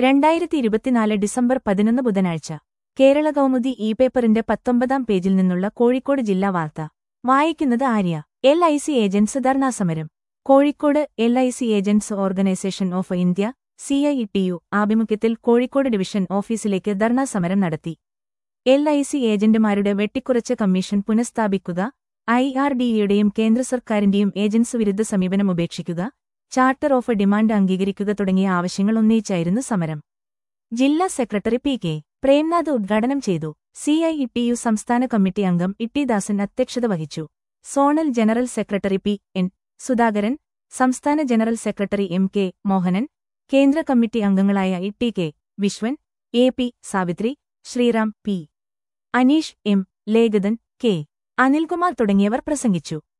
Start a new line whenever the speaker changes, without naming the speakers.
രണ്ടായിരത്തി ഇരുപത്തിനാല് ഡിസംബർ പതിനൊന്ന് ബുധനാഴ്ച കേരള കൗമുദി ഇ പേപ്പറിന്റെ പത്തൊമ്പതാം പേജിൽ നിന്നുള്ള കോഴിക്കോട് ജില്ലാ വാർത്ത വായിക്കുന്നത് Arya L I C agents ധർണാസമരം Kozhikode L I C agents organisation of India C I T U ആഭിമുഖ്യത്തിൽ കോഴിക്കോട് ഡിവിഷൻ ഓഫീസിലേക്ക് ധർണാസമരം നടത്തി എൽ ഐ സി ഏജന്റുമാരുടെ വെട്ടിക്കുറച്ച കമ്മീഷൻ പുനഃസ്ഥാപിക്കുക ഐ ആർ ഡിയുടെയും കേന്ദ്ര സർക്കാരിന്റെയും ഏജൻസ് വിരുദ്ധ സമീപനം ഉപേക്ഷിക്കുക ചാർട്ടർ ഓഫ് ഡിമാൻഡ് അംഗീകരിക്കുക തുടങ്ങിയ ആവശ്യങ്ങൾ ഉന്നയിച്ചായിരുന്നു സമരം ജില്ലാ സെക്രട്ടറി പി കെ പ്രേംനാഥ് ഉദ്ഘാടനം ചെയ്തു സി ഐ ടി യു സംസ്ഥാന കമ്മിറ്റി അംഗം ഇട്ടി ദാസൻ അധ്യക്ഷത വഹിച്ചു zonal general secretary P N Sudhakaran സംസ്ഥാന general secretary M K Mohanan കേന്ദ്ര കമ്മിറ്റി അംഗങ്ങളായ E T K Viswan A P Savithri Sreeram P Aneesh M Lekhathan K Anilkumar തുടങ്ങിയവർ പ്രസംഗിച്ചു